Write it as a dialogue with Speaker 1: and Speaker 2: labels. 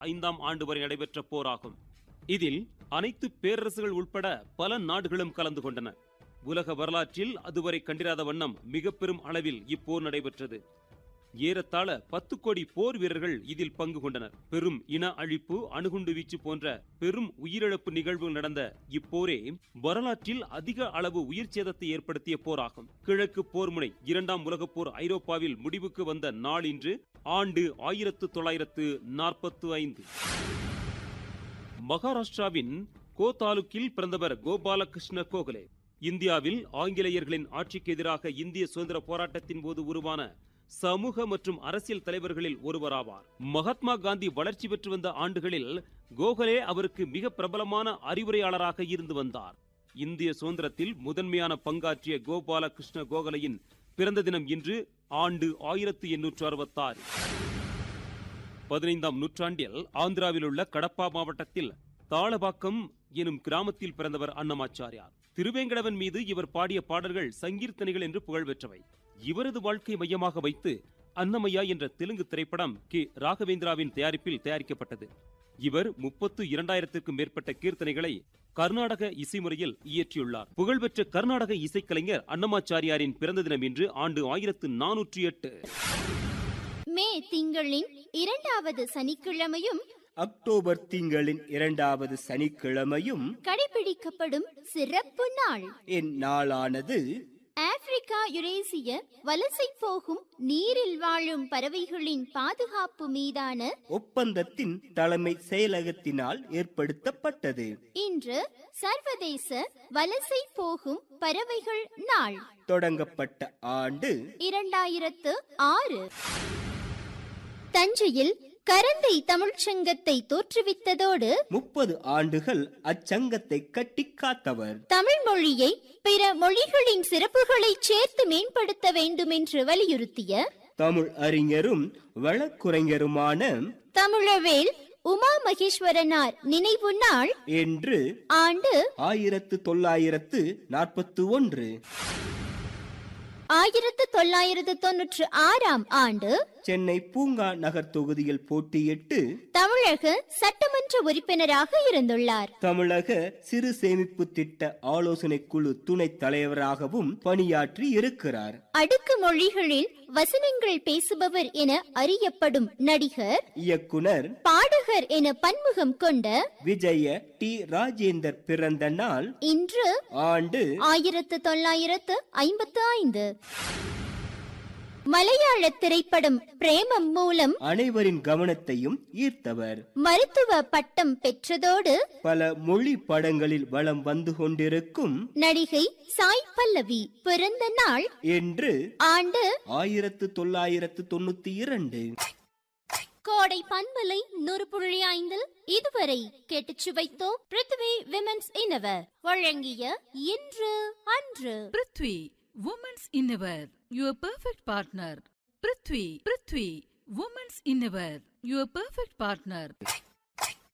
Speaker 1: ஐந்தாம் ஆண்டு வரை நடைபெற்ற போராகும் இதில் அனைத்து பேரரசுகள் உட்பட பல நாடுகளும் கலந்து கொண்டன உலக வரலாற்றில் அதுவரை கண்டிராத வண்ணம் மிக பெரும் அளவில் இப்போர் நடைபெற்றது ஏறத்தாழ பத்து கோடி போர் வீரர்கள் இதில் பங்கு கொண்டனர் பெரும் இன அழிப்பு அணுகுண்டு வீச்சு போன்ற பெரும் உயிரிழப்பு நிகழ்வுகள் நடந்த இப்போரே வரலாற்றில் அதிக அளவு உயிர் சேதத்தை ஏற்படுத்திய போராகும் கிழக்கு போர் முனை இரண்டாம் உலகப் போர் ஐரோப்பாவில் முடிவுக்கு வந்த நாள் இன்று ஆண்டு ஆயிரத்து தொள்ளாயிரத்து நாற்பத்து ஐந்து மகாராஷ்டிராவின் கோ தாலுக்கில் பிறந்தவர் கோபாலகிருஷ்ண கோகலே இந்தியாவில் ஆங்கிலேயர்களின் ஆட்சிக்கு எதிராக இந்திய சுதந்திர போராட்டத்தின் போது உருவான சமூக மற்றும் அரசியல் தலைவர்களில் ஒருவராவார் மகாத்மா காந்தி வளர்ச்சி பெற்று வந்த ஆண்டுகளில் கோகலே அவருக்கு மிக பிரபலமான அறிவுரையாளராக இருந்து வந்தார் இந்திய சுதந்திரத்தில் முதன்மையான பங்காற்றிய கோபால கிருஷ்ண கோகலையின் பிறந்த தினம் இன்று ஆண்டு ஆயிரத்து எண்ணூற்று அறுபத்தாறு பதினைந்தாம் நூற்றாண்டில் ஆந்திராவில் உள்ள கடப்பா மாவட்டத்தில் தாளபாக்கம் எனும் கிராமத்தில் பிறந்தவர் அன்னமாச்சாரியார் திருவேங்கடவன் மீது இவர் பாடிய பாடல்கள் சங்கீர்த்தனைகள் என்று புகழ் பெற்றவை இவரது வாழ்க்கை மையமாக வைத்து அன்னமையா என்ற தெலுங்கு திரைப்படம் கே ராகவேந்திராவின் தயாரிப்பில் தயாரிக்கப்பட்டது இவர் முப்பத்து இரண்டாயிரத்திற்கும் மேற்பட்ட கீர்த்தனைகளை கர்நாடக இசைமுறையில் இயற்றியுள்ளார் புகழ்பெற்ற கர்நாடக இசைக்கலைஞர் அன்னமாச்சாரியாரின் பிறந்த தினம் இன்று ஆண்டு ஆயிரத்து நானூற்றி எட்டு
Speaker 2: மே திங்களின் இரண்டாவது சனிக்கிழமையும்
Speaker 3: அக்டோபர் திங்களின் இரண்டாவது சனிக்கிழமையும்
Speaker 2: கடைபிடிக்கப்படும் சிறப்பு நாள்
Speaker 3: இந்நாளானது
Speaker 2: ஆப்பிரிக்கா யுரேசிய வலசை போகும் நீரில் வாழும் பறவைகளின் பாதுகாப்பு மீதான
Speaker 3: ஒப்பந்தத்தின் தலைமை செயலகத்தினால் ஏற்படுத்தப்பட்டது
Speaker 2: இன்று சர்வதேச வலசை போகும் பறவைகள் நாள்
Speaker 3: தொடங்கப்பட்ட ஆண்டு
Speaker 2: இரண்டாயிரத்து ஆறு தஞ்சையில் கரந்தை தமிழ்ச் சங்கத்தை தோற்றுவித்ததோடு
Speaker 3: முப்பது ஆண்டுகள் அச்சங்கத்தை கட்டி காத்தவர்
Speaker 2: தமிழ் மொழியை பிற மொழிகளின் சிறப்புகளை சேர்த்து மேம்படுத்த வேண்டும் என்று வலியுறுத்திய
Speaker 3: தமிழ் அறிஞரும் வழக்குரைஞருமான
Speaker 2: தமிழவேல் உமா மகேஸ்வரனார் நினைவு நாள்
Speaker 3: என்று
Speaker 2: ஆண்டு
Speaker 3: ஆயிரத்து தொள்ளாயிரத்து நாற்பத்தி ஒன்று
Speaker 2: ஆயிரத்து தொள்ளாயிரத்து தொன்னூற்று ஆறாம் ஆண்டு
Speaker 3: சென்னை பூங்கா நகர் தொகுதியில் போட்டியிட்டு
Speaker 2: தமிழக சட்டமன்ற உறுப்பினராக இருந்துள்ளார்
Speaker 3: தமிழக சிறு சேமிப்பு திட்ட ஆலோசனை குழு துணைத் தலைவராகவும் பணியாற்றி இருக்கிறார்
Speaker 2: அடுக்கு மொழிகளில் வசனங்கள் பேசுபவர் என அறியப்படும் நடிகர்
Speaker 3: இயக்குனர்
Speaker 2: பாடகர் என பன்முகம் கொண்ட
Speaker 3: விஜய டி ராஜேந்தர் பிறந்த நாள்
Speaker 2: இன்று
Speaker 3: ஆண்டு
Speaker 2: ஆயிரத்து தொள்ளாயிரத்து ஐம்பத்து ஐந்து மலையாள திரைப்படம் பிரேமம் மூலம்
Speaker 3: அனைவரின் கவனத்தையும் ஈர்த்தவர்
Speaker 2: மருத்துவ பட்டம் பெற்றதோடு
Speaker 3: பல மொழி படங்களில் வலம் வந்து கொண்டிருக்கும்
Speaker 2: நடிகை சாய் பல்லவி பிறந்த நாள்
Speaker 3: என்று
Speaker 2: ஆண்டு
Speaker 3: ஆயிரத்து தொள்ளாயிரத்து தொண்ணூத்தி இரண்டு
Speaker 2: கோடை பண்பலை நூறு புள்ளி ஐந்தில் இதுவரை கேட்டுச் சுவைத்தோம் பிருத்வி விமென்ஸ் இன்னவர் வழங்கிய இன்று அன்று
Speaker 4: prithvi women's innerwear your perfect partner prithvi prithvi women's innerwear your perfect partner